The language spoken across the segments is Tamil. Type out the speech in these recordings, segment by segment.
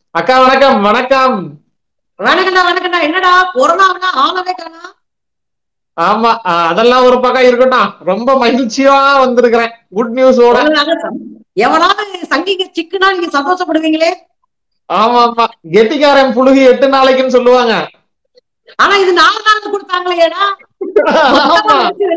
அக்கா வணக்கம் வணக்கம் வணக்கம்டா வணக்கம்டா என்னடா கொரோனாவுனா ஆளவே காணா ஆமா அஹ், அதெல்லாம் ஒரு பக்கம் இருக்கட்டும் ரொம்ப மகிழ்ச்சியா வந்திருக்கிறேன் குட் நியூஸோட எவனாவது சங்கிங்க சிக்குனா நீங்க சந்தோஷப்படுவீங்களே ஆமா ஆமா கெட்டிக்காரன் புழுகி எட்டு நாளைக்குன்னு சொல்லுவாங்க ஆனா இது நாலு நாள் கொடுத்தாங்களேடா ஆமா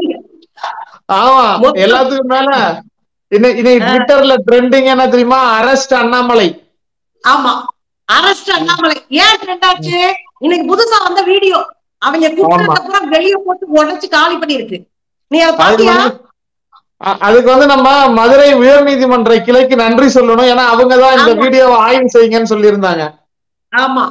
ஆமா மொத்தம். எல்லாத்துக்கும் மேல இன்னை- இன்னைக்கு ட்விட்டர்ல ட்ரெண்டிங் என்ன தெரியுமா அரெஸ்ட் அண்ணாமலை ஆமா அரஸ்ட் அண்ணாமலை ஏன் ட்ரெண்ட் ஆச்சு இன்னைக்கு புதுசா வந்த வீடியோ அவங்க குற்றத்தை பூரா வெளிய போட்டு உடைச்சு காலி பண்ணிருக்கு நீ அதை அதுக்கு பாத்தியா வந்து அ- அதுக்கு வந்து நம்ம மதுரை உயர்நீதிமன்ற கிளைக்கு நன்றி சொல்லணும் ஏன்னா அவங்கதான் இந்த ஆமா. வீடியோவை ஆய்வு செய்யுங்கன்னு சொல்லியிருந்தாங்க ஆமா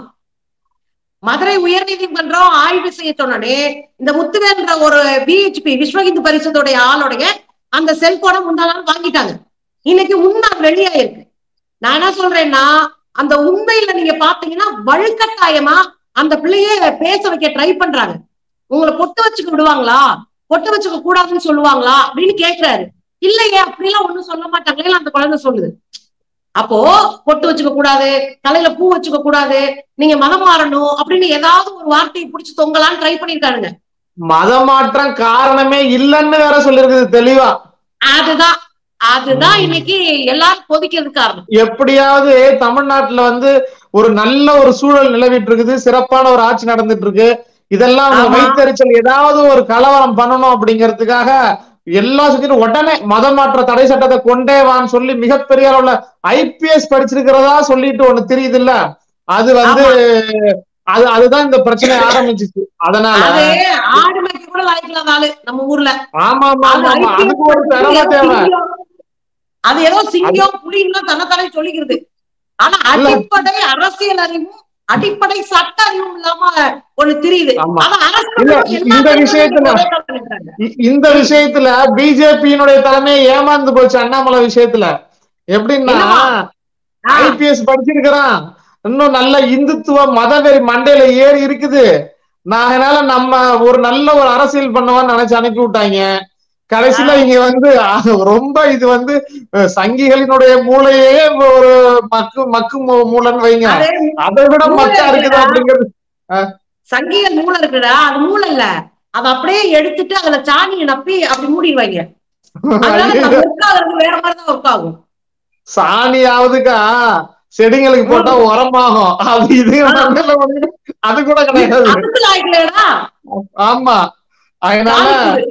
மதுரை உயர்நீதிமன்றம் ஆய்வு செய்ய சொன்னனே இந்த முத்துவேன்ற ஒரு பிஹெச்பி விஸ்வ இந்து பரிஷத்துடைய ஆளுடைய அந்த செல்போனை முந்தா நாள் வாங்கிட்டாங்க இன்னைக்கு உண்மை வெளியாயிருக்கு நான் என்ன சொல்றேன்னா அந்த உண்மையில நீங்க பாத்தீங்கன்னா வழுக்கட்டாயமா அந்த பிள்ளைய பேச வைக்க ட்ரை பண்றாங்க உங்களை பொட்டு வச்சுக்க விடுவாங்களா பொட்டு வச்சுக்க கூடாதுன்னு சொல்லுவாங்களா அப்படின்னு கேக்குறாரு இல்லையே அப்படிலாம் ஒண்ணும் சொல்ல மாட்டாங்களே அந்த குழந்தை சொல்லுது அப்போ பொட்டு வச்சுக்க கூடாது தலையில பூ வச்சுக்க கூடாது நீங்க மதம் மாறணும் அப்படின்னு ஏதாவது ஒரு வார்த்தையை புடிச்சு தொங்கலான்னு ட்ரை பண்ணிருக்காருங்க மதமாற்றம் காரணமே இல்லைன்னு வேற சொல்லிருக்குது தெளிவா அதுதான் அதுதான் இன்னைக்கு எல்லாரும் கொதிக்கிறது காரணம் எப்படியாவது தமிழ்நாட்டுல வந்து ஒரு நல்ல ஒரு சூழல் நிலவிட்டு இருக்குது சிறப்பான ஒரு ஆட்சி நடந்துட்டு இருக்கு இதெல்லாம் அவங்க ஆமா. வைத்தறிச்சல் ஏதாவது ஒரு கலவரம் பண்ணணும் அப்படிங்கிறதுக்காக எல்லா சுத்தியும் உடனே மதமாற்ற தடை சட்டத்தை கொண்டே வான்னு சொல்லி மிகப்பெரிய அளவுல ஐபிஎஸ் படிச்சிருக்கிறதா சொல்லிட்டு ஒண்ணு தெரியுது இல்ல அது வந்து அது அதுதான் இந்த பிரச்சனை ஆரம்பிச்சிச்சு அதனால அது ஆடு மேய்க்க கூட லாய்க்கலாம் ஆளு நம்ம ஊர்ல ஆமா ஆமா அது ஆமா ஆமா IPS அதுக்கு ஒரு திறமை ஏதோ தேவை சிங்கம். அது ஏதோ சிங்கம் புலின்னு தன்னைத்தானே சொல்லிக்கிறது ஆனா இல்ல. அடிப்படை அரசியல் அறிவும் அடிப்படை சட்ட அறிவும் இல்லாம ஒண்ணு தெரியுது ஆமா. ஆனா அரசு இல்ல, எல்லா இந்த பேருமே விஷயத்துல- ஒரே கலர்ல இருக்காங்க. இ- இந்த விஷயத்துல பிஜேபியினுடைய தலைமை ஏமாந்து போச்சு அண்ணாமலை விஷயத்துல எப்படின்னா என்னவா? ஆ, ஐபிஎஸ் படிச்சிருக்கிறான் இன்னும் நல்ல இந்துத்துவ மதவெறி மண்டையில ஏறி இருக்குது நான் அதனால நம்ம ஒரு நல்ல ஒரு அரசியல் பண்ணுவான்னு நினைச்சு அனுப்பி விட்டாங்க கடைசியில இங்க வந்து அஹ், ரொம்ப இது வந்து அஹ், சங்கிகளினுடைய மூளையே ஒரு மக்கு மக்கு மூ- மூளைன்னு வைங்க அது அதை விட மூளை மக்கா இருக்குது இருக்குடா. அப்படிங்கிறது சங்கிகள் மூளை இருக்குடா அது மூளை இல்ல அதை அப்படியே எடுத்துட்டு அதுல சாணியை நப்பி அப்படி மூடிடுவாங்க அதனால நம்ம ஒர்க் ஆகுறது வேற மாதிரிதான் ஒர்க் ஆகும் சாணியாவதுக்கா செடிங்களுக்கு போட்டா உரமாகும் அது இது மண்ணுல வந்து அது கூட கிடையாது அதுக்கு லாய்க்கலடா ஆமா அதனால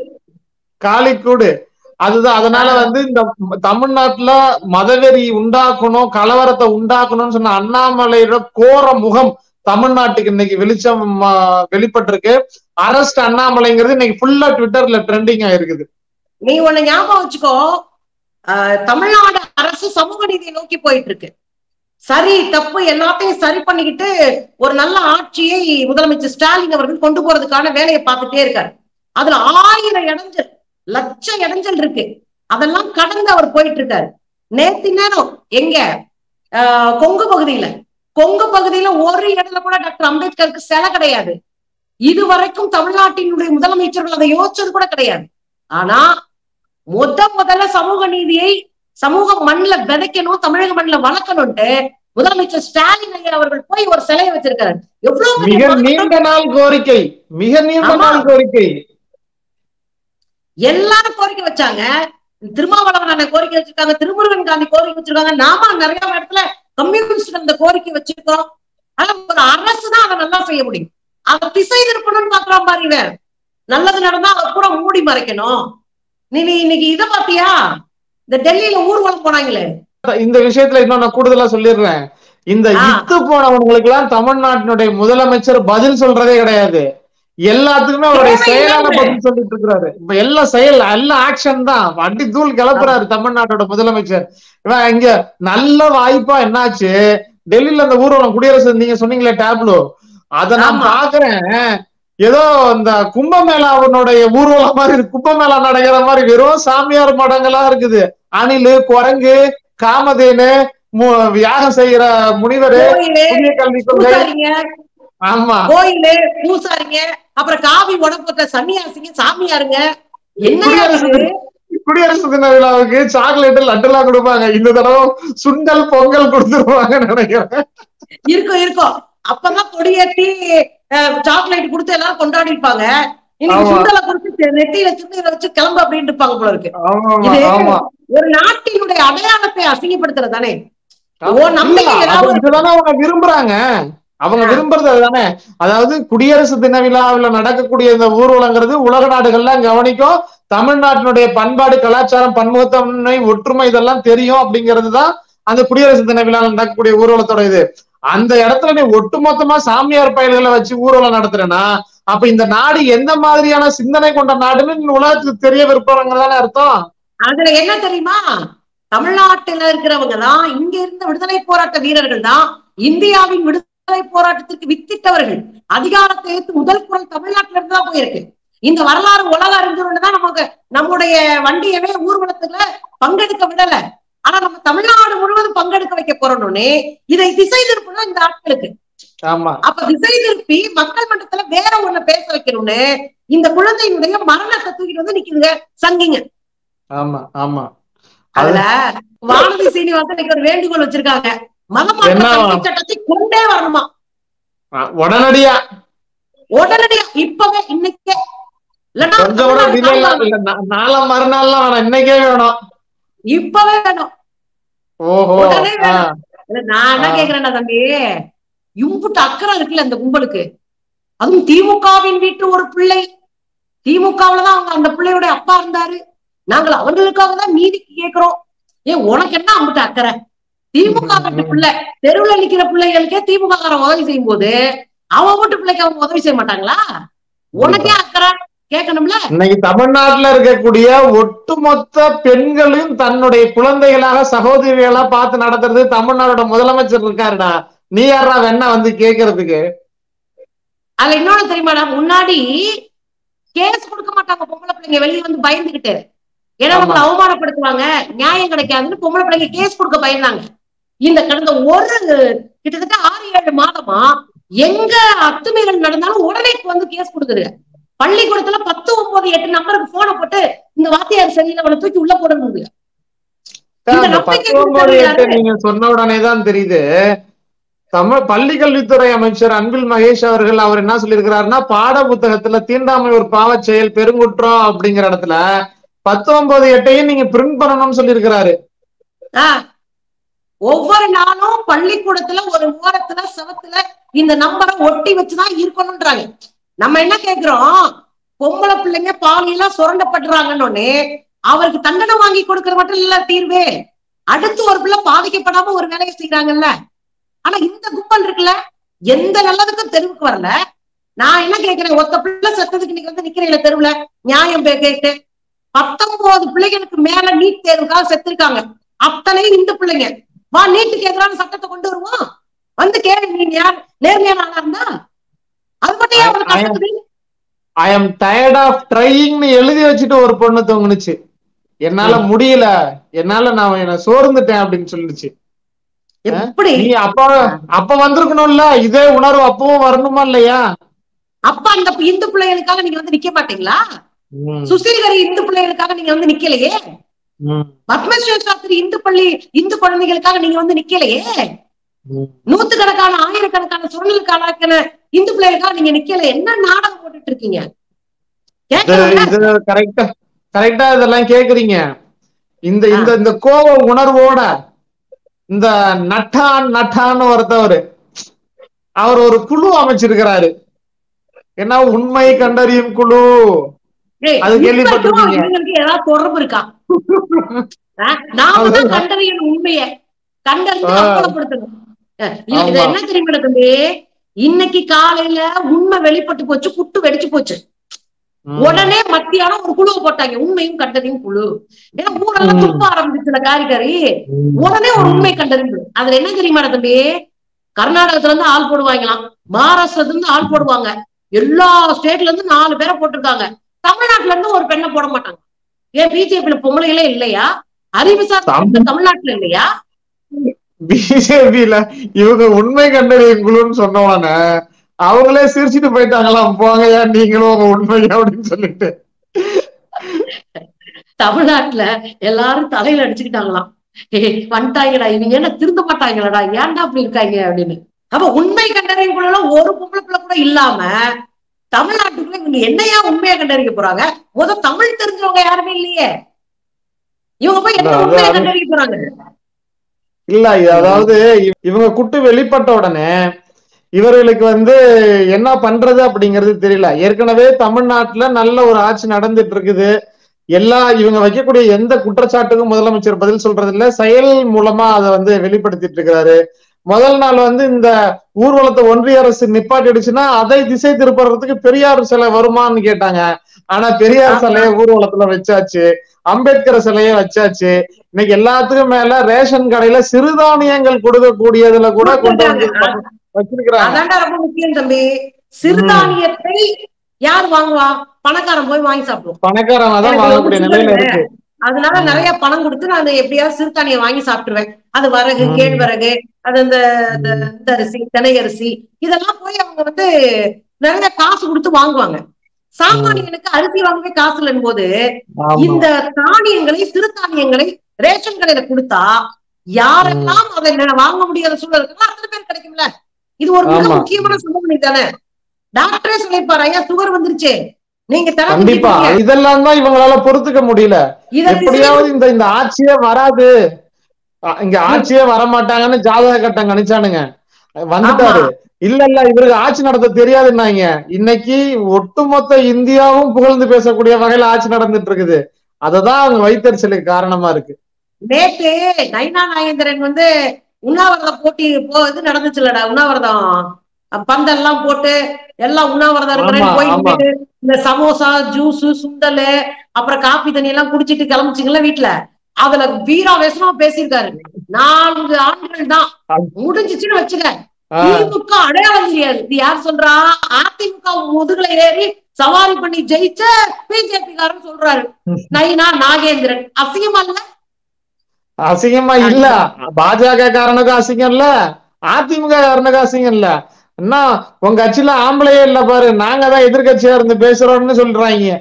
காளிக்கூடு அதுதான் அதனால வந்து இந்த தமிழ்நாட்டுல மதவெறி உண்டாக்கணும் கலவரத்தை உண்டாக்கணும்னு சொன்ன அண்ணாமலையோட கோர முகம் தமிழ்நாட்டுக்கு இன்னைக்கு வெளிச்சம் ஆ, வெளிப்பட்டிருக்கு அரஸ்ட் அண்ணாமலைங்கிறது இன்னைக்கு ஃபுல்லா ட்விட்டர்ல ட்ரெண்டிங் ஆயிருக்குது நீ ஒண்ணு ஞாபகம் வச்சுக்கோ ஆஹ், தமிழ்நாடு அரசு சமூக நீதியை நோக்கி போயிட்டு இருக்கு சரி தப்பு எல்லாத்தையும் சரி பண்ணிக்கிட்டு ஒரு நல்ல ஆட்சியை முதலமைச்சர் ஸ்டாலின் அவர்கள் கொண்டு போறதுக்கான வேலையை பார்த்துட்டே இருக்காரு அதுல ஆயிரம் இடைஞ்சல் லட்சம் இடைஞ்சல் இருக்கு அதெல்லாம் கடந்து அவர் போயிட்டு இருக்காரு நேத்து நேரம் எங்க ஆஹ், கொங்கு பகுதியில கொங்கு பகுதியில ஒரு இடத்துல கூட டாக்டர் அம்பேத்கருக்கு சிலை கிடையாது இதுவரைக்கும் தமிழ்நாட்டினுடைய முதலமைச்சர்கள் அதை யோசிச்சது கூட கிடையாது ஆனா முத முதல்ல சமூக நீதியை சமூக மண்ணுல விதைக்கணும் தமிழக மண்ணுல வளர்க்கணும்ட்டு முதலமைச்சர் ஸ்டாலின் ஐயா அவர்கள் போய் ஒரு சிலையை வச்சிருக்காரு எவ்வளவு பெரிய மிக மாற்றம். நீண்ட நாள் கோரிக்கை மிக நீண்ட ஆமா. நாள் கோரிக்கை எல்லாரும் கோரிக்கை வச்சாங்க திருமாவளவன் அண்ணன் கோரிக்கை வச்சிருக்காங்க திருமுருகன் காந்தி கோரிக்கை வச்சிருக்காங்க நாம நிறைய இடத்துல கம்யூனிஸ்ட் அந்த கோரிக்கை வச்சிருக்கோம் ஆனா ஒரு அரசு தான் அதை நல்லா செய்ய முடியும் அதை திசை திருப்பணும்னு பாக்குறான் பாரு இவன் நல்லது நடந்தா அதை பூரா மூடி மறைக்கணும் நீ நீ இன்னைக்கு இத பாத்தியா இந்த டெல்லியில ஊர்வலம் போனாங்களே இந்த விஷயத்துல இன்னும் நான் கூடுதலா சொல்லிடுறேன் இந்த ஆ. இத்து போனவங்களுக்கு எல்லாம் தமிழ்நாட்டினுடைய முதலமைச்சர் பதில் சொல்றதே கிடையாது எல்லாத்துக்குமே அவருடைய தேவையில்லை. செயலான பதில் சொல்லிட்டு இருக்கிறாரு இப்ப எல்லா செயல் எல்லாம் ஆக்ஷன் தான் அடி தூள் கிளப்புறாரு தமிழ்நாட்டோட முதலமைச்சர் இவன் இங்க நல்ல வாய்ப்பா என்னாச்சு டெல்லியில அந்த ஊர்வலம் குடியரசு நீங்க சொன்னீங்களே டேப்லோ அத நான் ஆமா. பாக்குறேன் ஏதோ இந்த கும்பமேளாவனுடைய ஊர்வலம் மாதிரி இருக்கு. கும்பமேளா நடக்கிற மாதிரி வெறும் சாமியார் மடங்களா இருக்குது அணிலு குரங்கு காமதேனு மு- யாகம் செய்யற முனிவரு கோயிலு புதிய கல்விக் கொள்கை பூசாரிங்க ஆமா கோயிலு பூசாரிங்க அப்புறம் காவி உடம்புல சன்னியாசிங்க சாமியாருங்க என்ன குடியரசு குடியரசு தின விழாவுக்கு சாக்லேட் லட்டு எல்லாம் கொடுப்பாங்க இந்த தடவை சுண்டல் பொங்கல் கொடுத்துருவாங்க நினைக்கிறேன் இருக்கும் இருக்கும் அப்பதான் கொடியேற்றி சாக்லேட் கொடுத்து எல்லாரும் கொண்டாடி இருப்பாங்க இன்னைக்கு ஆமா. சுண்டலை கொடுத்து நெத்தியில சுண்டலை வச்சு கிளம்பு அப்படின்னு இருப்பாங்க போல இருக்கு ஆமா இது ஆமா ஒரு நாட்டினுடைய அடையாளத்தை அசிங்கப்படுத்துறது தானே ஆமா. ஓ நம்பிக்கை இல்ல, ஏதாவது அது இதுதானே அவங்க விரும்புறாங்க அவங்க ஆ. விரும்புறது அதுதானே அதாவது குடியரசு தின விழாவுல நடக்கக்கூடிய இந்த ஊர்வலங்கிறது உலக நாடுகள்லாம் கவனிக்கும் தமிழ்நாட்டினுடைய பண்பாடு கலாச்சாரம் பன்முகத்தன்மை ஒற்றுமை இதெல்லாம் தெரியும் அப்படிங்கிறது தான் அந்த குடியரசு தின விழாவில் நடக்கக்கூடிய ஊர்வலத்தோட இது அந்த இடத்துல நீ ஒட்டுமொத்தமா சாமியார் பயல்களை வச்சு ஊர்வலம் நடத்துறேன்னா அப்ப இந்த நாடு எந்த மாதிரியான சிந்தனை கொண்ட நாடுன்னு இந்த உலகத்துக்கு தெரிய விருப்பங்கிறதானே அர்த்தம் அதுல என்ன தெரியுமா தமிழ்நாட்டுல இருக்கிறவங்க தான் இங்க இருந்த விடுதலை போராட்ட வீரர்கள் தான் இந்தியாவின் விடுதலை போராட்டத்திற்கு வித்திட்டவர்கள் அதிகாரத்தை எடுத்து முதல் குரல் தமிழ்நாட்டுல இருந்து தான் போயிருக்கு இந்த வரலாறு உலக அறிஞர்கள் தான் நமக்கு நம்முடைய வண்டியவே ஊர்வலத்துல பங்கெடுக்க விடல ஆனா நம்ம தமிழ்நாடு முழுவதும் பங்கெடுக்க வைக்க போறோம்னு இதை திசை திருப்பணும் இந்த ஆட்களுக்கு ஆமா அப்ப திசை திருப்பி மக்கள் மன்றத்துல வேற ஒண்ணு பேச வைக்கணும்னு இந்த குழந்தையினுடைய மரணத்தை தூக்கிட்டு வந்து நிக்குதுங்க சங்கிங்க ஆமா ஆமா அதுல வானதி சீனிவாசன் இன்னைக்கு ஒரு வேண்டுகோள் வச்சிருக்காங்க மதமாற்ற என்ன? தடுப்பு சட்டத்தை கொண்டே வரணுமா அஹ் உடனடியா உடனடியா இப்பவே இன்னைக்கே இல்லன்னா கொஞ்சம் கூட தமிழ்நாடு டிலே தாழ்வாங்க. இல்ல நா- நாளை மறுநாள்லாம் வேணாம் இன்னைக்கே வேணும் இப்பவே வேணும் ஓஹோ உடனே ஆ, வேணும். இல்ல, நான் என்ன ஆ. கேக்குறேன்னா தம்பி இம்புட்டு அக்கறை இருக்குல்ல இந்த கும்பலுக்கு அதுவும் திமுகவின் வீட்டு ஒரு பிள்ளை திமுகவுல தான் அவங்க அந்த பிள்ளையோட அப்பா இருந்தாரு நாங்கள் அவர்களுக்காக தான் நீதிக்கு கேக்குறோம் ஏன் உனக்கு என்ன அம்புட்டு அக்கறை திமுக வீட்டு பிள்ளை தெருவுல நிக்கிற பிள்ளைகளுக்கே திமுக காரன் உதவி செய்யும் போது அவன் வீட்டு பிள்ளைக்கு அவங்க உதவி செய்ய மாட்டாங்களா உனக்கே அக்கறை கேட்கணும்ல இன்னைக்கு தமிழ்நாட்டுல இருக்கக்கூடிய ஒட்டுமொத்த பெண்களையும் தன்னுடைய குழந்தைகளாக சகோதரிகளா பார்த்து நடத்துறது தமிழ்நாடோட முதலமைச்சர் இருக்காருடா நீ யாரா வேணா வந்து கேக்குறதுக்கு அதுல இன்னொன்னு தெரியுமாடா முன்னாடி கேஸ் கொடுக்க மாட்டாங்க பொம்பளை பிள்ளைங்க வெளியே வந்து பயந்துகிட்டு ஏன்னா ஆமா. நம்மள அவமானப்படுத்துவாங்க நியாயம் கிடைக்காதுன்னு பொம்பளை பிள்ளைங்க கேஸ் கொடுக்க பயந்தாங்க இந்த கடந்த ஒரு கிட்டத்தட்ட ஆறு ஏழு மாதமா எங்க அத்துமீறல் நடந்தாலும் உடனே வந்து கேஸ் கொடுக்குது பள்ளிக்கூடத்துல பத்து ஒன்பது எட்டு நம்பருக்கு போனை போட்டு இந்த வாத்தியார் சரியில்லை அவனை தூக்கி உள்ள போடணுங்க இந்த அந்த நம்பிக்கை பத்தொன்பது கொடுத்தது எட்டு யாரு? நீங்க சொன்ன உடனே தான் தெரியுது தமிழ் பள்ளி கல்வித்துறை அமைச்சர் அன்பில் மகேஷ் அவர்கள் அவர் என்ன சொல்லியிருக்கிறாருன்னா பாட புத்தகத்துல தீண்டாமை ஒரு பாவச் செயல் பெருங்குற்றம் அப்படிங்கிற இடத்துல பத்தொன்பது எட்டையும் நீங்க பிரிண்ட் பண்ணணும்னு சொல்லியிருக்கிறாரு ஆஹ் ஒவ்வொரு நாளும் பள்ளிக்கூடத்துல ஒரு ஓரத்துல செவத்துல இந்த நம்பரை ஒட்டி வச்சுதான் இருக்கணும்ன்றாங்க நம்ம என்ன கேக்குறோம் பொம்பளை பிள்ளைங்க பாலியலா சுரண்டப்படுறாங்கன்னு அவருக்கு தண்டனை வாங்கி கொடுக்கறது மட்டும் இல்ல தீர்வே அடுத்து ஒரு பிள்ளை பாதிக்கப்படாம ஒரு வேலையை செய்யறாங்கல்ல ஆனா இந்த கும்பல் இருக்குல்ல எந்த நல்லதுக்கும் தெருவுக்கு வரல நான் என்ன கேக்குறேன் ஒத்த பிள்ளை செத்ததுக்கு நீங்க வந்து நிக்கிறீங்களா தெருவுல நியாயம் பே- கேட்டு பத்தொன்பது பிள்ளைகளுக்கு மேல நீட் தேர்வுக்காக செத்துருக்காங்க அத்தனையும் இந்த பிள்ளைங்க வா நீட்டு கேக்குறான்னு சட்டத்தை கொண்டு வருவோம் வந்து கேளு நீ யார் நேர்மையான ஆளா இருந்தா அது மட்டும் ஏன் அவனுக்கு I- I am- கஷ்டப்படுது? ஐ எம் டயர்ட் ஆஃப் ட்ரையிங்னு எழுதி வச்சுட்டு ஒரு பொண்ணு தூங்குனுச்சு என்னால முடியல என்னால நான் என்ன சோர்ந்துட்டேன் அப்படின்னு சொல்லுச்சு எப்படி நீ அப்ப அப்ப வந்திருக்கணும்ல இதே உணர்வு அப்பவும் வரணுமா இல்லையா அப்ப அந்த இந்து பிள்ளைகளுக்காக நீங்க வந்து நிக்க மாட்டீங்களா ம், சுசீல்கரி இந்து பிள்ளைகளுக்காக நீங்க வந்து நிக்கலையே ம், பத்மஸ்ரீ சாஸ்திரி இந்து பள்ளி இந்து குழந்தைகளுக்காக நீங்க வந்து நிக்கலையே ம். நூத்துக்கணக்கான ஆயிரக்கணக்கான சுழலுக்கான இந்து பிள்ளைகளுக்காக நீங்க நிக்கல என்ன நாடகம் போட்டுட்டு இருக்கீங்க இது கேட்கணும்ல இது கரெக்டா கரெக்டா இதெல்லாம் கேக்குறீங்க இந்த இந்த இந்த கோப உணர்வோட இந்த நட்டான் நட்டான்னு ஒருத்தவர் அவர் ஒரு குழு அமைச்சிருக்கிறாரு என்ன உண்மை கண்டறியும் குழு ஏய், அது உண்மைக்கும் கேள்விப்பட்டிருக்கீங்க. இவங்களுக்கு ஏதாவது தொடர்பு இருக்கா ஆ, நாம தான் கண்டறியணும் உண்மைய கண்டறிஞ்சு ஆ. அம்பலப்படுத்தணும் அஹ், இல்ல, இது ஆமா. என்ன தெரியுமா தம்பி இன்னைக்கு காலையில உண்மை வெளிப்பட்டு போச்சு குட்டு வெடிச்சு போச்சு ம். உடனே மத்தியானம் ஒரு குழுவை போட்டாங்க உண்மையும் கண்டறியும் குழு ஏன்னா ஊரெல்லாம் ம். துப்ப ஆரம்பிச்சுல காரிகாரி ம். உடனே ஒரு ம். உண்மை கண்டறிந்து அதுல என்ன தெரியுமா தம்பி கர்நாடகத்துல இருந்து ஆள் போடுவாங்களாம் மகாராஷ்டிரத்துல இருந்து ஆள் போடுவாங்க எல்லா ஸ்டேட்ல இருந்து நாலு பேரை போட்டிருக்காங்க தமிழ்நாட்டுல இருந்து ஒரு பெண்ணை போட மாட்டாங்க ஏன் பிஜேபியில பொம்பளைகளே இல்லையா அறிவுசார் தம்- பெண்கள் தமிழ்நாட்டுல இல்லையா பிஜேபியில இவங்க உண்மை கண்டறியும் குழுன்னு சொன்ன உடனே அவங்களே சிரிச்சிட்டு போயிட்டாங்களாம் போங்கயா நீங்களும் உங்க உண்மை அப்படின்னு சொல்லிட்டு தமிழ்நாட்டுல எல்லாரும் தலையில அடிச்சுக்கிட்டாங்களாம் ஏய், வந்துட்டாங்கடா இவங்க என்ன திருந்த மாட்டாங்களடா ஏன்டா அப்படி இருக்காங்க அப்படின்னு அப்ப உண்மை கண்டறியும் குழுல ஒரு பொம்பளை பிள்ளை கூட இல்லாம தமிழ்நாட்டுக்குள்ள இவங்க என்னையா உண்மையை கண்டறிய போறாங்க முத தமிழ் தெரிஞ்சவங்க யாருமே இல்லையே இவங்க போய் என்ன இல்ல, உண்மையை அது- கண்டறிய போறாங்க இல்ல இது அதாவது இவ- இவங்க குட்டு வெளிப்பட்ட உடனே இவர்களுக்கு வந்து என்ன பண்றது அப்படிங்கிறது தெரியல ஏற்கனவே தமிழ்நாட்டுல நல்ல ஒரு ஆட்சி நடந்துட்டு இருக்குது எல்லா இவங்க வைக்கக்கூடிய எந்த குற்றச்சாட்டுக்கும் முதலமைச்சர் பதில் சொல்றது இல்ல செயல் மூலமா அதை வந்து வெளிப்படுத்திட்டு இருக்கிறாரு முதல் நாள் வந்து இந்த ஊர்வலத்தை ஒன்றிய அரசு நிப்பாட்டிடுச்சுன்னா அதை திசை திருப்புறதுக்கு பெரியார் சிலை வருமான்னு கேட்டாங்க ஆனா பெரியார் ஆமா. சிலையை ஊர்வலத்துல வச்சாச்சு அம்பேத்கர் சிலையை வச்சாச்சு இன்னைக்கு எல்லாத்துக்கும் மேல ரேஷன் கடையில சிறுதானியங்கள் கொடுக்கக்கூடியதுல கூட கொண்டு வந்து வச்சிருக்கிறாங்க அதான்டா ரொம்ப முக்கியம் தம்பி சிறுதானியத்தை யார் வாங்குவா பணக்காரன் போய் வாங்கி சாப்பிடுவோம் பணக்காரங்க தான் எனக்கு வாங்கக்கூடிய ரொம்ப நிலையில இருக்கு அதனால ம். நிறைய பணம் கொடுத்து நான் எப்படியாவது சிறுதானியம் வாங்கி சாப்பிட்டுருவேன் அது வரகு ம். கேழ்வரகு அது இந்த இந்த இந்த அரிசி தினை அரிசி இதெல்லாம் போய் அவங்க வந்து நிறைய காசு கொடுத்து வாங்குவாங்க சாமானியனுக்கு அரிசி வாங்கவே காசு இல்லைன்னு போது ஆமா இந்த தானியங்களை சிறுதானியங்களை ரேஷன் கடையில கொடுத்தா யாரெல்லாம் அதை ந- வாங்க முடியாத சூழல் இருக்கோ அத்தனை பேர் கிடைக்கும்ல இது ஒரு மிக ஆமா. முக்கியமான சம்பவம் தானே டாக்டரே சொல்லிருப்பாரு ஐயா சுகர் வந்துருச்சு நீங்க தர கண்டிப்பா முடியல. இதெல்லாம் தான் இவங்களால பொறுத்துக்க முடியல இதை எப்படியாவது இந்த இந்த ஆட்சியே வராது அ- இங்க ஆட்சியே வரமாட்டாங்கன்னு ஜாதக கட்டம் கணிச்சானுங்க வந்துட்டாரு இல்ல இல்ல இவருக்கு ஆட்சி நடத்த தெரியாதுன்னாங்க இன்னைக்கு ஒட்டுமொத்த இந்தியாவும் புகழ்ந்து பேசக்கூடிய வகையில ஆட்சி நடந்துட்டு இருக்குது அததான் அவங்க வைத்தறிச்சலுக்கு காரணமா இருக்கு நேத்து நைனா நாகேந்திரன் வந்து உண்ணாவிரதம் போட்டி போ இது நடந்துச்சுல்லடா உண்ணாவிரதம் அஹ் பந்தல்லாம் போட்டு எல்லாம் உண்ணாவிரதம் இருக்கிறேன்னு ஆமா, ஆமா. போயிட்டு இந்த சமோசா ஜூஸ் சுண்டல் அப்புறம் காப்பி தண்ணி எல்லாம் குடிச்சிட்டு கிளம்பிச்சிங்களா வீட்டுல அதுல வீராவேசமா பேசியிருக்காரு நான்கு ஆண்டுகள் தான் முடிஞ்சிச்சுன்னு வச்சுக்க ஆ, திமுக அடையாளம் தெரியாது இது யார் சொல்றா அதிமுக முதுகுல ஏறி சவாரி பண்ணி ஜெயிச்ச பிஜேபி காரன் சொல்றாரு நைனா நாகேந்திரன் அசிங்கமா இல்ல அசிங்கமா இல்ல பாஜக காரனுக்கும் அசிங்கம் இல்ல அதிமுக காரனுக்கும் அசிங்கம் இல்ல என்ன உங்க கட்சியில ஆம்பளையே இல்ல பாரு நாங்க தான் எதிர்கட்சியா இருந்து பேசுறோம்னு சொல்றாங்க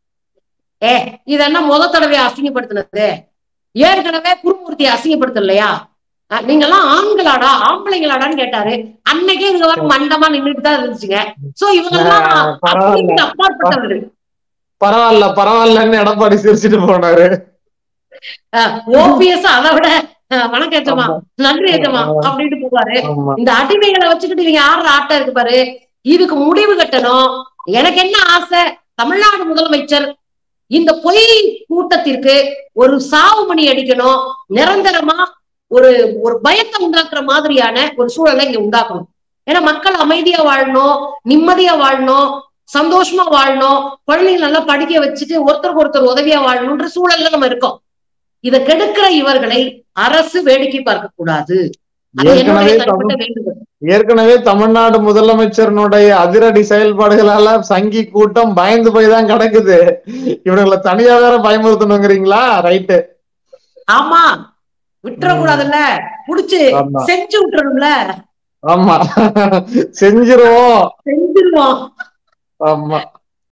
ஏ இது என்ன முத தடவை அசிங்கப்படுத்தினது ஏற்கனவே குருமூர்த்தி அசிங்கப்படுத்தலையா அஹ் நீங்க எல்லாம் ஆண்களாடா ஆம்பளைங்களாடான்னு கேட்டாரு அன்னைக்கே இவங்க வர மண்டமா நின்றுட்டு தான் இருந்துச்சுங்க சோ இவங்க எல்லாம் ஆஹ் பரவாயில்ல. அப்படிக்கு அப்பாற்பட்டவர்கள் பரவாயில்ல பரவாயில்லன்னு எடப்பாடி சிரிச்சிட்டு போனாரு ஓபிஎஸ் அதை விட அஹ், வணக்கம் ஏற்றமா நன்றி ஏற்றமா அப்படின்ட்டு போவாரு ஆமா இந்த அடிமைகளை வச்சுக்கிட்டு இவங்க ஆடுற ஆட்டம் இருக்கு பாரு இதுக்கு முடிவு கட்டணும் எனக்கு என்ன ஆசை தமிழ்நாடு முதலமைச்சர் இந்த பொய் கூட்டத்திற்கு ஒரு சாவு மணி அடிக்கணும் நிரந்தரமா ஒரு ஒரு பயத்தை உண்டாக்குற மாதிரியான ஒரு சூழலை இங்க உண்டாக்கணும் ஏன்னா மக்கள் அமைதியா வாழணும் நிம்மதியா வாழணும் சந்தோஷமா வாழணும் குழந்தைங்க நல்லா படிக்க வச்சுட்டு ஒருத்தருக்கு ஒருத்தர் உதவியா வாழணும்ன்ற சூழல்ல நம்ம இருக்கோம் இதை கெடுக்கிற இவர்களை அரசு வேடிக்கை பார்க்க கூடாது அது என்னுடைய ஏற்கனவே தனிப்பட்ட வேண்டுகோள் ஏற்கனவே தமிழ்நாடு முதலமைச்சரனுடைய அதிரடி செயல்பாடுகளால சங்கி கூட்டம் பயந்து போய் தான் கிடக்குது இவனுங்களை தனியா வேற பயமுறுத்தணுங்கிறீங்களா ரைட்டு ஆமா விட்டுறக்கூடாதுல்ல புடிச்சு ஆமா. செஞ்சு விட்டுறணும்ல ஆமா செஞ்சிருவோம் செஞ்சிருவோம் ஆமா